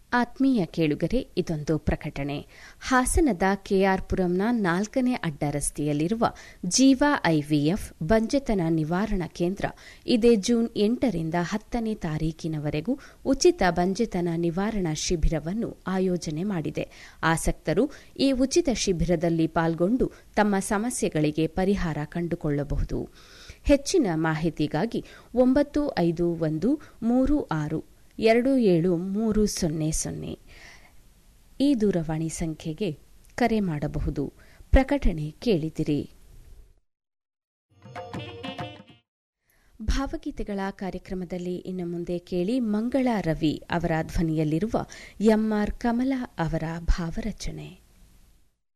ಆತ್ಮೀಯ ಕೇಳುಗರೆ ಇದೊಂದು ಪ್ರಕಟಣೆ ಹಾಸನದ ಕೆಆರ್ಪುರಂನ ನಾಲ್ಕನೇ ಅಡ್ಡ ರಸ್ತೆಯಲ್ಲಿರುವ ಜೀವಾ ಐವಿಎಫ್ ಬಂಜೆತನ ನಿವಾರಣಾ ಕೇಂದ್ರ ಇದೇ ಜೂನ್ ಎಂಟರಿಂದ ಹತ್ತನೇ ತಾರೀಕಿನವರೆಗೂ ಉಚಿತ ಬಂಜೆತನ ನಿವಾರಣಾ ಶಿಬಿರವನ್ನು ಆಯೋಜನೆ ಮಾಡಿದೆ ಆಸಕ್ತರು ಈ ಉಚಿತ ಶಿಬಿರದಲ್ಲಿ ಪಾಲ್ಗೊಂಡು ತಮ್ಮ ಸಮಸ್ಯೆಗಳಿಗೆ ಪರಿಹಾರ ಕಂಡುಕೊಳ್ಳಬಹುದು ಹೆಚ್ಚಿನ ಮಾಹಿತಿಗಾಗಿ ಒಂಬತ್ತು ಐದು ಒಂದು ಮೂರು ಆರು ಎರಡು ಏಳು ಮೂರು ಸೊನ್ನೆ ಸೊನ್ನೆ ಈ ದೂರವಾಣಿ ಸಂಖ್ಯೆಗೆ ಕರೆ ಮಾಡಬಹುದು ಪ್ರಕಟಣೆ ಕೇಳಿದಿರಿ ಭಾವಗೀತೆಗಳ ಕಾರ್ಯಕ್ರಮದಲ್ಲಿ ಇನ್ನು ಮುಂದೆ ಕೇಳಿ ಮಂಗಳ ರವಿ ಅವರ ಧ್ವನಿಯಲ್ಲಿರುವ ಎಂಆರ್ ಕಮಲಾ ಅವರ ಭಾವರಚನೆ